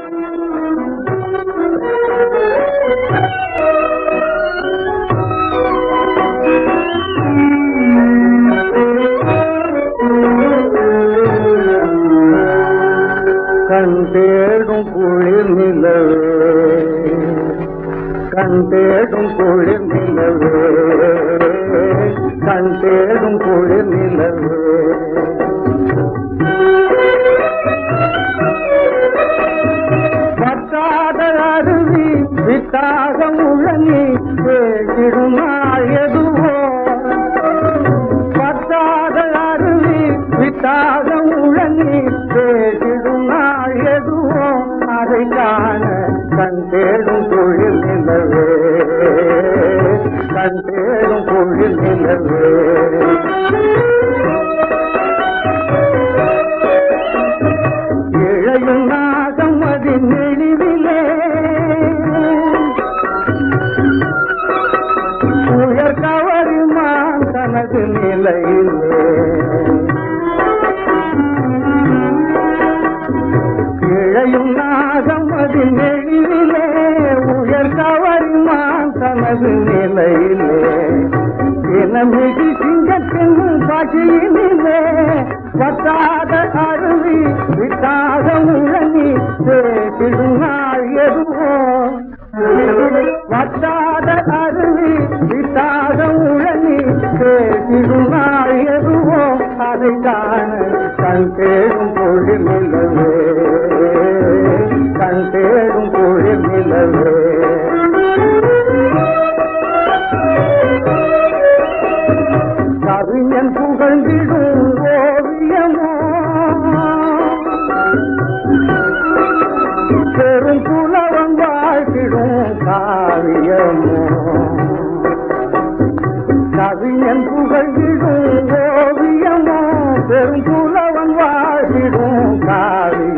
கண் தேடும் குளிர் நிலவே கண் தேடும் குளிர் நிலவே கண் தேடும் குளிர் நிலவே பத்தாத அருவி வித்தாக முழங்கி பேசிடும் நாள் எதுவோ பத்தாத அருவி வித்தாக முழங்கி பேசிடும் நாள் எதுவோ அதை காண கண் தேடும் தொழில் நிலவே கண் தேடும் தொழில் நிலவே இழையும் நாகம் அதின் நெளிவிலே உயர் கவருமான் தனது நிலையிலே இழையும் நாகம் அதின் நெளிவிலே உயர் கவருமான் தனது நிலையிலே இனமிகு சிங்கத்தின் பசியினிலே வத்தாத அருவி விட்டாத முழங்கி பேசிடும் நாள் எதுவோ வத்தாத அருவி விட்டாத முழங்கி பேசிடும் நாள் எதுவோ அதை காண கண் தேடும் பொழில் நிலவே கண் தேடும் பொழில் நிலவே கவிஞன் புகழ்ந்திடும் ஓவியமோ பெரும் புலவன் வாழ்த்திடும் காவியமோ கவிஞன் புகழ்ந்திடும் ஓவியமோ பெரும் புலவன் வாழ்த்திடும் காவியமோ